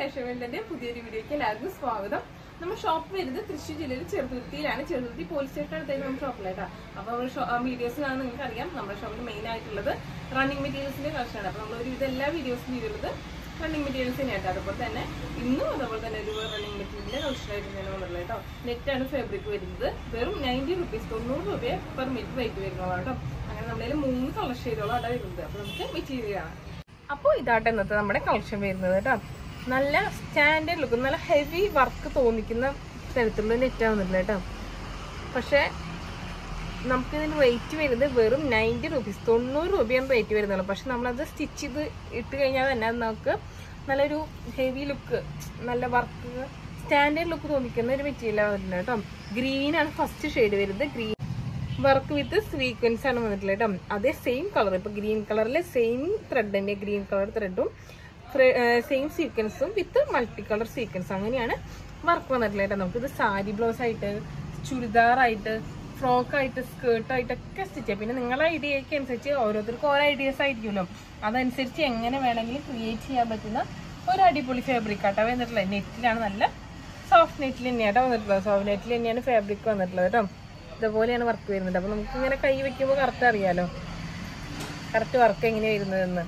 fashion വേൾഡിന്റെ പുതിയൊരു വീഡിയോയ്ക്ക് എല്ലാവർക്കും സ്വാഗതം നമ്മുടെ ഷോപ്പ് വരുന്നത് തൃശ്ശൂർ ജില്ലയിൽ ചെറുതുരുത്തിയിലാണ് ചെറുതുരുത്തി പോലീസ് സ്റ്റേഷൻ അടുത്തേക്ക് നമ്മുടെ ഷോപ്പിലായിട്ടാ അപ്പൊ നമ്മുടെ വീഡിയോസ് കാണാൻ നിങ്ങൾക്ക് അറിയാം നമ്മുടെ ഷോപ്പിൽ മെയിൻ ആയിട്ടുള്ളത് റണ്ണിങ് മെറ്റീരിയൽസിന്റെ കളക്ഷനാണ് അപ്പൊ നമ്മൾ ഒരു എല്ലാ വീഡിയോസും ചെയ്യുന്നത് റണ്ണിങ് മെറ്റീരിയൽസ് തന്നെയായിട്ട് അതുപോലെ തന്നെ ഇന്നും അതുപോലെ തന്നെ ഒരു റണ്ണിങ് മെറ്റീരിയലിന്റെ കളക്ഷൻ ആയിട്ട് തന്നെ വന്നിട്ടുള്ളത് കേട്ടോ നെറ്റാണ് ഫാബ്രിക് വരുന്നത് വെറും നയൻറ്റി റുപ്പീസ് തൊണ്ണൂറ് രൂപയെ പെർ മീറ്റർ റേറ്റ് വരുന്നതാണ് കേട്ടോ അങ്ങനെ നമ്മളതിൽ മൂന്ന് കളർ ഷെയ്ഡോളം അവിടെ വരുന്നത് അപ്പൊ നമുക്ക് മെറ്റീരിയൽ കാണാം അപ്പോൾ ഇതാട്ടെ ഇന്നത്തെ നമ്മുടെ കളക്ഷൻ വരുന്നത് കേട്ടോ നല്ല സ്റ്റാൻഡേർഡ് ലുക്ക് നല്ല ഹെവി വർക്ക് തോന്നിക്കുന്ന തരത്തിലുള്ള നെറ്റ് ആവുന്നില്ല കേട്ടോ പക്ഷേ നമുക്ക് ഇതിന് റേറ്റ് വരുന്നത് വെറും നയൻറ്റി റുപ്പീസ് തൊണ്ണൂറ് രൂപയാണ് റേറ്റ് വരുന്നുള്ളൂ പക്ഷെ നമ്മളത് സ്റ്റിച്ച് ചെയ്ത് ഇട്ട് കഴിഞ്ഞാൽ തന്നെ നമുക്ക് നല്ലൊരു ഹെവി ലുക്ക് നല്ല വർക്ക് സ്റ്റാൻഡേർഡ് ലുക്ക് തോന്നിക്കുന്ന ഒരു മെറ്റീരിയൽ ആവുന്നില്ല കേട്ടോ ഗ്രീൻ ആണ് ഫസ്റ്റ് ഷെയ്ഡ് വരുന്നത് ഗ്രീൻ വർക്ക് വിത്ത് സ്വീക്വൻസ് ആണ് വന്നിട്ടുള്ളത് കേട്ടോ അതേ സെയിം കളർ ഇപ്പൊ ഗ്രീൻ കളറിലെ സെയിം ത്രെഡിന്റെ ഗ്രീൻ കളർ ത്രെഡും സെയിം സീക്വൻസും വിത്ത് മൾട്ടി കളർ സീക്വൻസ് അങ്ങനെയാണ് വർക്ക് വന്നിട്ടുള്ളത് കേട്ടോ നമുക്കിത് സാരി ബ്ലൗസ് ആയിട്ട് ചുരിദാർ ആയിട്ട് ഫ്രോക്ക് ആയിട്ട് സ്കേർട്ട് ആയിട്ടൊക്കെ സ്റ്റിച്ച് ചെയ്യാം പിന്നെ നിങ്ങളുടെ ഐഡിയയ്ക്ക് അനുസരിച്ച് ഓരോരുത്തർക്കും ഓരോ ഐഡിയാസ് ആയിരിക്കുമല്ലോ അതനുസരിച്ച് എങ്ങനെ വേണമെങ്കിലും ക്രിയേറ്റ് ചെയ്യാൻ പറ്റുന്ന ഒരു അടിപൊളി ഫാബ്രിക് ആട്ടോ വന്നിട്ടുള്ളത് നെറ്റിലാണ് നല്ല സോഫ്റ്റ് നെറ്റിൽ തന്നെയാട്ടോ വന്നിട്ടുള്ളത് സോഫ്റ്റ് നെറ്റിൽ തന്നെയാണ് ഫാബ്രിക് വന്നിട്ടുള്ളത് കേട്ടോ ഇതുപോലെയാണ് വർക്ക് വരുന്നത് അപ്പൊ നമുക്ക് ഇങ്ങനെ കൈ വെക്കുമ്പോൾ കറക്റ്റ് അറിയാലോ കറക്റ്റ് വർക്ക് എങ്ങനെയാ വരുന്നതെന്ന്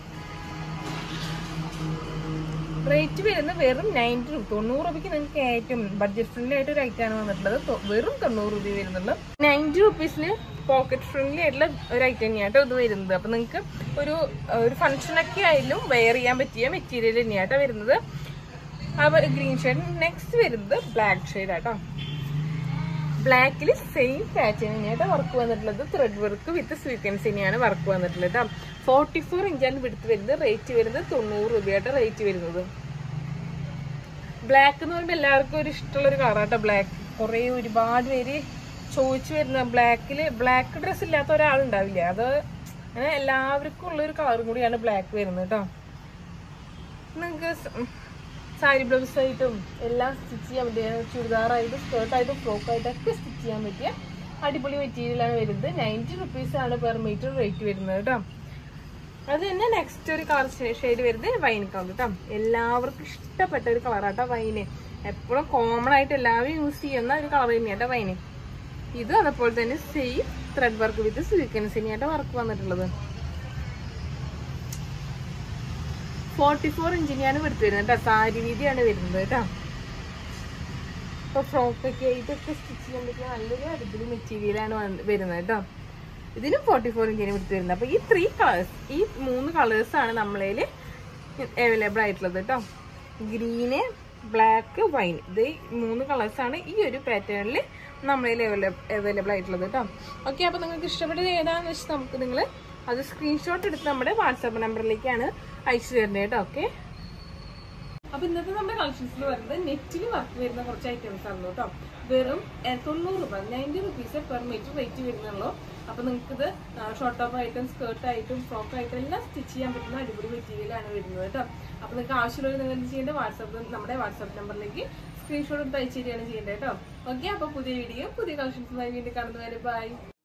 റേറ്റ് വരുന്നത് വെറും നയൻറ്റി രൂപ തൊണ്ണൂറ് രൂപയ്ക്ക് നിങ്ങൾക്ക് ഏറ്റവും ബഡ്ജറ്റ് ഫ്രണ്ട്ലി ആയിട്ട് ഒരു ഐറ്റം ആണ് വന്നിട്ടുള്ളത് തൊ- വെറും തൊണ്ണൂറ് രൂപ വരുന്നുള്ളൂ നയൻറ്റി റുപ്പീസിന് പോക്കറ്റ് ഫ്രണ്ട്ലി ആയിട്ടുള്ള ഒരു ഐറ്റം തന്നെയാട്ടോ ഇത് വരുന്നത് അപ്പൊ നിങ്ങൾക്ക് ഒരു ഒരു ഫംഗ്ഷനൊക്കെ ആയാലും വെയർ ചെയ്യാൻ പറ്റിയ മെറ്റീരിയൽ തന്നെയാട്ടോ വരുന്നത് അപ്പോൾ ഗ്രീൻ ഷെയ്ഡ് നെക്സ്റ്റ് വരുന്നത് ബ്ലാക്ക് ഷെയ്ഡ് ആട്ടോ ബ്ലാക്കിൽ സെയിം പാറ്റേൺ തന്നെയായിട്ട് വർക്ക് വന്നിട്ടുള്ളത് ത്രെഡ് വർക്ക് വിത്ത് സ്വീക്വൻസ് തന്നെയാണ് വർക്ക് വന്നിട്ടുള്ളത് ഫോർട്ടി ഫോർ ഇഞ്ചാണ് വിടുത്ത് വരുന്നത് റേറ്റ് വരുന്നത് തൊണ്ണൂറ് രൂപയായിട്ട് റേറ്റ് വരുന്നത് ബ്ലാക്ക് എന്ന് പറയുമ്പോൾ എല്ലാവർക്കും ഒരു ഇഷ്ടമുള്ള ഒരു കളറാട്ടോ ബ്ലാക്ക് കുറേ ഒരുപാട് പേര് ചോദിച്ചു വരുന്ന ബ്ലാക്കിൽ ബ്ലാക്ക് ഡ്രസ്സ് ഇല്ലാത്ത ഒരാളുണ്ടാവില്ല അത് അങ്ങനെ എല്ലാവർക്കും ഉള്ള ഒരു കളറും കൂടിയാണ് ബ്ലാക്ക് വരുന്നത് കേട്ടോ നിങ്ങൾക്ക് സാരി ബ്ലൗസ് ആയിട്ടും എല്ലാം സ്റ്റിച്ച് ചെയ്യാൻ പറ്റിയ ചുരിദാറായിട്ടും സ്കേർട്ടായിട്ടും ഫ്രോക്കായിട്ടൊക്കെ സ്റ്റിച്ച് ചെയ്യാൻ പറ്റിയ അടിപൊളി മെറ്റീരിയലാണ് വരുന്നത് നയൻറ്റി റുപ്പീസ് ആണ് പെർ മീറ്റർ റേറ്റ് വരുന്നത് കേട്ടോ അത് തന്നെ നെക്സ്റ്റ് ഒരു കളർ ഷെയ്ഡ് വരുന്നത് വൈൻ കളർ കേട്ടോ എല്ലാവർക്കും ഇഷ്ടപ്പെട്ട ഒരു കളറാട്ടോ വൈന് എപ്പോഴും കോമൺ ആയിട്ട് എല്ലാവരും യൂസ് ചെയ്യുന്ന ഒരു കളർ തന്നെയാട്ടോ വൈന് ഇത് അതേപോലെ തന്നെ same thread work with sequence തന്നെയാട്ടോ വർക്ക് വന്നിട്ടുള്ളത് ഫോർട്ടി ഫോർ ഇഞ്ചിനെയാണ് എടുത്തു വരുന്നത് കേട്ടോ സാരി വീതിയാണ് വരുന്നത് കേട്ടോ ഇപ്പൊ ഫ്രോക്കൊക്കെ ആയിട്ടൊക്കെ സ്റ്റിച്ച് ചെയ്യാൻ പറ്റിയ നല്ലൊരു അടിപൊളി മെറ്റീരിയലാണ് വരുന്നത് കേട്ടോ ഇതിനും ഫോർട്ടി ഫോർ ഇഞ്ചിന് എടുത്തു വരുന്നത് അപ്പൊ ഈ ത്രീ കളേഴ്സ് ഈ മൂന്ന് കളേഴ്സ് ആണ് നമ്മളതിൽ അവൈലബിൾ ആയിട്ടുള്ളത് കേട്ടോ ഗ്രീന് ബ്ലാക്ക് വൈൻ ഇത് ഈ മൂന്ന് കളേഴ്സ് ആണ് ഈ ഒരു പാറ്റേണിൽ നമ്മളതിൽ അവൈലബിൾ ആയിട്ടുള്ളത് കേട്ടോ ഓക്കെ അപ്പൊ നിങ്ങൾക്ക് ഇഷ്ടപ്പെട്ടത് ഏതാണെന്ന് വെച്ചാൽ നമുക്ക് നിങ്ങൾ അത് സ്ക്രീൻഷോട്ട് എടുത്ത് നമ്മുടെ വാട്സാപ്പ് നമ്പറിലേക്കാണ് അയച്ചു തരുന്നത് കേട്ടോ ഓക്കെ അപ്പൊ ഇന്നത്തെ നമ്മുടെ കളക്ഷൻസിൽ വരുന്നത് നെറ്റിൽ വർക്ക് വരുന്ന കുറച്ച് ഐറ്റംസ് ആണ് കേട്ടോ വെറും ഏ, തൊണ്ണൂറ് രൂപ ninety rupees per metre rate വരുന്നുള്ളൂ അപ്പൊ നിങ്ങൾക്ക് ഇത് ഷോർട്ട് ടോപ്പ് ആയിട്ടും സ്കേർട്ട് ആയിട്ടും ഫ്രോക്ക് ആയിട്ടും എല്ലാം സ്റ്റിച്ച് ചെയ്യാൻ പറ്റുന്ന അടിപൊളി മെറ്റീരിയൽ ആണ് വരുന്നത് കേട്ടോ അപ്പൊ നിങ്ങൾക്ക് ആവശ്യമുള്ളത് നിങ്ങൾ എന്ത് ചെയ്യേണ്ടത് വാട്സാപ്പ് നമ്മുടെ വാട്സാപ്പ് നമ്പറിലേക്ക് സ്ക്രീൻഷോട്ട് എടുത്ത് അയച്ചു തരികയാണ് ചെയ്യേണ്ടത് കേട്ടോ ഓക്കെ അപ്പൊ പുതിയ വീഡിയോ പുതിയ കളക്ഷൻസുമായി വീണ്ടും കാണുന്നവരെ ബൈ